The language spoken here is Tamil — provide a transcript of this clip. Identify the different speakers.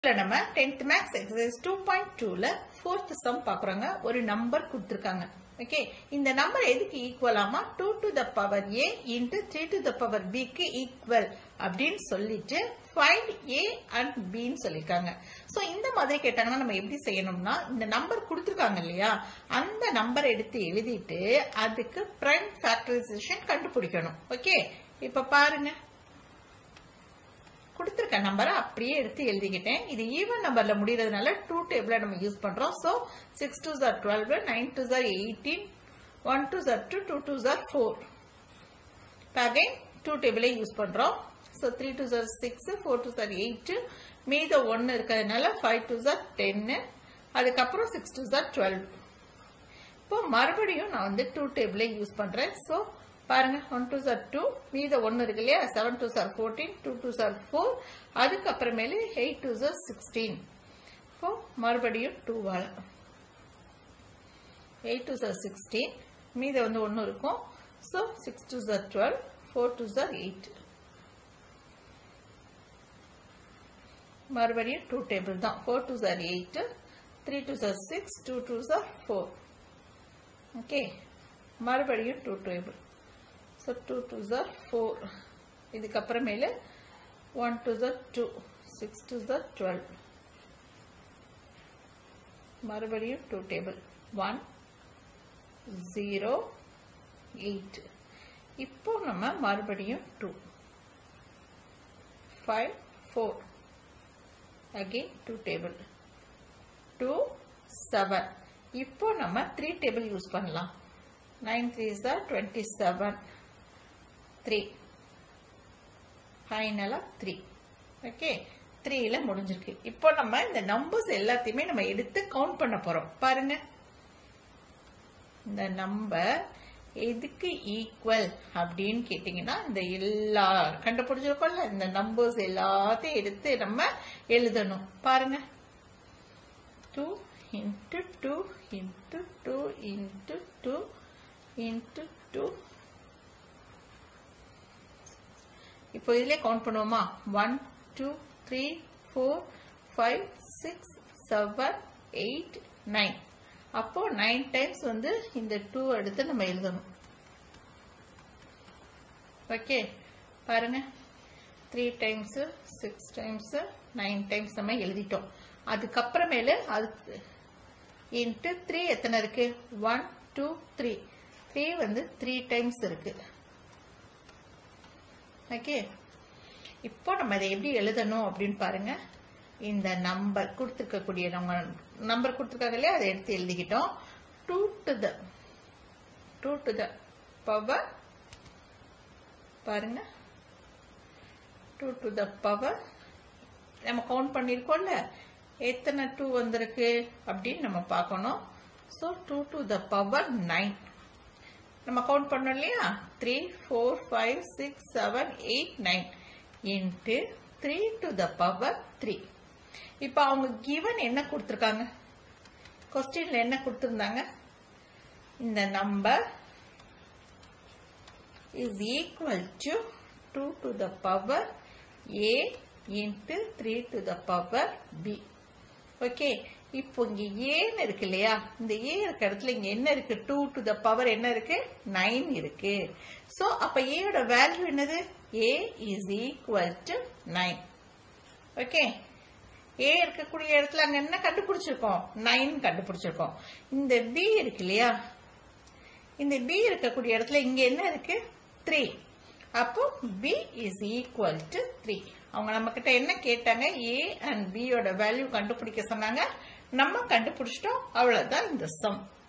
Speaker 1: இதுல நம்ம tenth maths exercise two point two fourth sum பாக்குறோங்க ஒரு நம்பர் கொடுத்துருக்காங்க ஓகே இந்த நம்பர் எதுக்கு ஈக்குவலாமா two to the power A into three to the power பிக்கு ஈக்குவல் அப்படின்னு சொல்லிட்டு ஃபைண்ட் ஏ அண்ட் பின்னு சொல்லியிருக்காங்க ஸோ இந்த மாதிரி கேட்டாங்கன்னா நம்ம எப்படி செய்யணும்னா இந்த நம்பர் கொடுத்துருக்காங்க இல்லையா அந்த நம்பர் எடுத்து எழுதிட்டு அதுக்கு பிரைம் ஃபேக்டரைசேஷன் கண்டுபிடிக்கணும் ஓகே இப்ப பாருங்க கொடுத்துருக்க நம்பரை அப்படியே எடுத்து எழுதிக்கிட்டேன் இது ஈவன் நம்பர்ல முடியறதுனால டூ டேபிள நம்ம யூஸ் பண்றோம் ஸோ சிக்ஸ் டூ ஜார் டுவெல் நைன் டூ ஜார் எயிட்டீன் ஒன் டூ ஜார் டூ டூ டூ ஜார் ஃபோர் அகைன் டூ டேபிளே யூஸ் பண்றோம் ஸோ த்ரீ டூ ஜார் சிக்ஸ் ஃபோர் டூ ஜார் எயிட் மீத ஒன்னு இருக்கிறதுனால ஃபைவ் டூ ஜார் டென்னு அதுக்கப்புறம் சிக்ஸ் டூ ஜார் டுவெல் இப்போ மறுபடியும் நான் வந்து டூ டேபிளே யூஸ் பண்றேன் ஸோ பாருங்க ஒன் டூ சார் டூ மீத ஒன்னு இருக்கு இல்லையா செவன் டூ சார் ஃபோர்டீன் டூ டூ சார் ஃபோர் அதுக்கப்புறமேலு எயிட் டூ சார் சிக்ஸ்டீன் இப்போ மறுபடியும் டூவால் எயிட் டூ சார் சிக்ஸ்டீன் மீத வந்து ஒன்று இருக்கும் ஸோ சிக்ஸ் டூ சார் டுவெல் ஃபோர் டூ சார் எயிட் மறுபடியும் டூ டேபிள் தான் ஃபோர் டூ சார் எயிட் த்ரீ டூ சார் சிக்ஸ் டூ டூ சார் ஃபோர் ஓகே மறுபடியும் two table so two two ஜார் ஃபோர் இதுக்கப்புறமேலு ஒன் டூ ஜார் டூ சிக்ஸ் டூ ஜார் டுவெல் மறுபடியும் two table one zero eight இப்போ நம்ம மறுபடியும் two five four again two table two seven இப்போ நம்ம த்ரீ டேபிள் யூஸ் பண்ணலாம் நைன் த்ரீ சார் டுவெண்ட்டி செவன் த்ரீ ஃபைனலாக த்ரீ ஓகே த்ரீல முடிஞ்சிருக்கு இப்போ நம்ம இந்த நம்பர்ஸ் எல்லாத்தையுமே நம்ம எடுத்து கவுண்ட் பண்ண போறோம் பாருங்க இந்த நம்பர் எதுக்கு ஈக்குவல் அப்படின்னு கேட்டீங்கன்னா இந்த எல்லா கண்டுபிடிச்சிருக்கோம்ல இந்த நம்பர்ஸ் எல்லாத்தையும் எடுத்து நம்ம எழுதணும் பாருங்க two into two into two into two into two இப்போ இதிலே கவுண்ட் பண்ணுவோமா one two three four five six seven eight nine அப்போ நைன் டைம்ஸ் வந்து இந்த டூ எடுத்து நம்ம எழுதணும் ஓகே பாருங்க three times six times nine times நம்ம எழுதிட்டோம் அதுக்கப்புறமேலு அது இன்ட்டு த்ரீ எத்தனை இருக்கு ஒன் டூ த்ரீ த்ரீ வந்து த்ரீ டைம்ஸ் இருக்கு ஓகே இப்போ நம்ம இதை எப்படி எழுதணும் அப்படின்னு பாருங்க இந்த நம்பர் கொடுத்துருக்கக்கூடிய நம்ம நம்பர் கொடுத்துருக்காங்க இல்லையா அதை எடுத்து எழுதிக்கிட்டோம் two to the two to the power பாருங்க டூ டு த பவர் நம்ம கவுண்ட் பண்ணியிருக்கோம்ல எத்தனை டூ வந்திருக்கு அப்படின்னு நம்ம பார்க்கணும் so two to the power nine நம்ம கவுண்ட் பண்ணோம் இல்லையா three four five six seven eight nine into three to the power three இப்போ அவங்க கிவன் என்ன கொடுத்துருக்காங்க கொஸ்டின்ல என்ன கொடுத்துருந்தாங்க இந்த number is equal to two to the power A into three to the power B okay இப்போ இங்க ஏன்னு இருக்கு இல்லையா இந்த ஏ இருக்க இடத்துல இங்க என்ன இருக்கு டூ டு த பவர் என்ன இருக்கு நைன் இருக்கு சோ அப்ப ஏயோட வேல்யூ என்னது A is equal to nine okay A இருக்கக்கூடிய இடத்துல அங்க என்ன கண்டுபிடிச்சிருக்கோம் நைன் கண்டுபிடிச்சிருக்கோம் இந்த பி இருக்கு இல்லையா இந்த பி இருக்கக்கூடிய இடத்துல இங்க என்ன இருக்கு த்ரீ அப்போ B is equal to three அவங்க நம்ம கிட்ட என்ன கேட்டாங்க ஏ அண்ட் பியோட வேல்யூ கண்டுபிடிக்க சொன்னாங்க நம்ம கண்டுபிடிச்சிட்டோம் அவ்வளவுதான் இந்த சம்